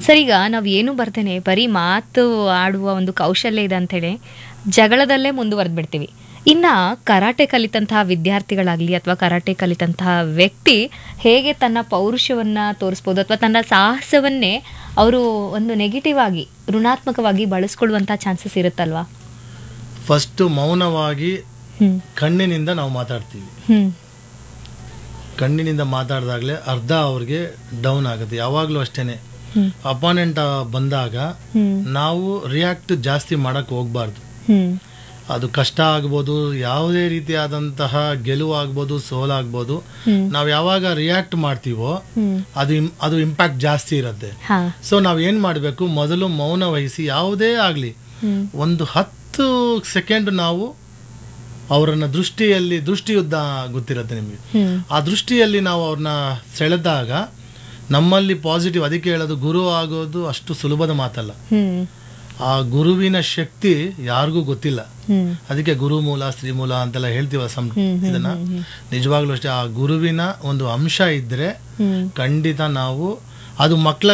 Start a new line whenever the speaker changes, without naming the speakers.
sir ಈಗ ನಾವು ಏನು ಬರ್ತೇನೆ ಬರೀ ಮಾತು ಆಡುವ ಒಂದು ಕೌಶಲ್ಯ ಇದೆ ಅಂತೇಳಿ ಜಗಳದಲ್ಲೇ ಮುಂದುವರೆದು ಬಿಡ್ತೀವಿ ಇನ್ನ ಕರಾಟೆ ಕಲಿತಂತಹ ವಿದ್ಯಾರ್ಥಿಗಳಾಗ್ಲಿ ಅಥವಾ ಕರಾಟೆ ಕಲಿತಂತಹ ವ್ಯಕ್ತಿ ಹೇಗೆ ತನ್ನ ಪೌರುಷವನ್ನ ತೋರಿಸ್ಬೋದು ಅಥವಾ ತನ್ನ ಸಾಹಸವನ್ನೇ ಅವರು ಒಂದು ನೆಗೆಟಿವ್ ಆಗಿ ಋಣಾತ್ಮಕವಾಗಿ ಬಳಸ್ಕೊಳ್ಳುವಂತಹ ಚಾನ್ಸಸ್ ಇರುತ್ತಲ್ವಾ
ಫಸ್ಟ್ ಮೌನವಾಗಿ
ಹ್ಮ್
ಕಣ್ಣಿನಿಂದ ನಾವು ಮಾತಾಡ್ತೀವಿ
ಹ್ಮ್
ಕಣ್ಣಿನಿಂದ ಮಾತಾಡಿದಾಗಲೇ ಅರ್ಧ ಅವ್ರಿಗೆ ಡೌನ್ ಆಗುತ್ತೆ ಯಾವಾಗಲೂ ಅಷ್ಟೇನೆ
ಹ್ಮ್
ಅಪಾನೆಂಟ್ ಬಂದಾಗ
ಹ್ಮ್
ನಾವು ರಿಯಾಕ್ಟ್ ಜಾಸ್ತಿ ಮಾಡಕ್ ಹೋಗ್ಬಾರ್ದು
ಹ್ಮ್
ಅದು ಕಷ್ಟ ಆಗ್ಬೋದು ಯಾವುದೇ ರೀತಿಯಾದಂತಹ ಗೆಲುವು ಆಗ್ಬೋದು ಸೋಲಾಗ್ಬೋದು
ಹ್ಮ್
ನಾವು ಯಾವಾಗ ರಿಯಾಕ್ಟ್ ಮಾಡ್ತೀವೋ
ಹ್ಮ್
ಅದು im- ಅದು ಇಂಪ್ಯಾಕ್ಟ್ ಜಾಸ್ತಿ ಇರುತ್ತೆ
ಹಾ
ಸೊ ನಾವು ಏನು ಮಾಡಬೇಕು ಮೊದಲು ಮೌನ ವಹಿಸಿ ಯಾವುದೇ ಆಗಲಿ
ಹ್ಮ್
ಒಂದು ಹತ್ತು ಸೆಕೆಂಡ್ ನಾವು ಅವರನ್ನ ದೃಷ್ಟಿಯಲ್ಲಿ ದೃಷ್ಟಿಯುದ್ಧ ಗೊತ್ತಿರುತ್ತೆ ನಿಮಗೆ
ಹ್ಮ್
ಆ ದೃಷ್ಟಿಯಲ್ಲಿ ನಾವು ಅವ್ರನ್ನ ಸೆಳೆದಾಗ ನಮ್ಮಲ್ಲಿ ಪಾಸಿಟಿವ್ ಅದಕ್ಕೆ ಹೇಳೋದು ಗುರು ಆಗೋದು ಅಷ್ಟು ಸುಲಭದ ಮಾತಲ್ಲ
ಹ್ಮ್
ಆ ಗುರುವಿನ ಶಕ್ತಿ ಯಾರಿಗೂ ಗೊತ್ತಿಲ್ಲ
ಹ್ಮ್
ಅದಕ್ಕೆ ಗುರು ಮೂಲ ಸ್ತ್ರೀ ಮೂಲ ಅಂತೆಲ್ಲ ಹೇಳ್ತೀವ ಸಂ
ಹ್ಮ್, ಹ್ಮ್,
ಇದನ್ನ
ಹ್ಮ್,
ನಿಜವಾಗ್ಲೂ ಅಷ್ಟೇ ಆ ಗುರುವಿನ ಒಂದು ಅಂಶ ಇದ್ರೆ
ಹ್ಮ್
ಖಂಡಿತ ನಾವು ಅದು ಮಕ್ಕಳ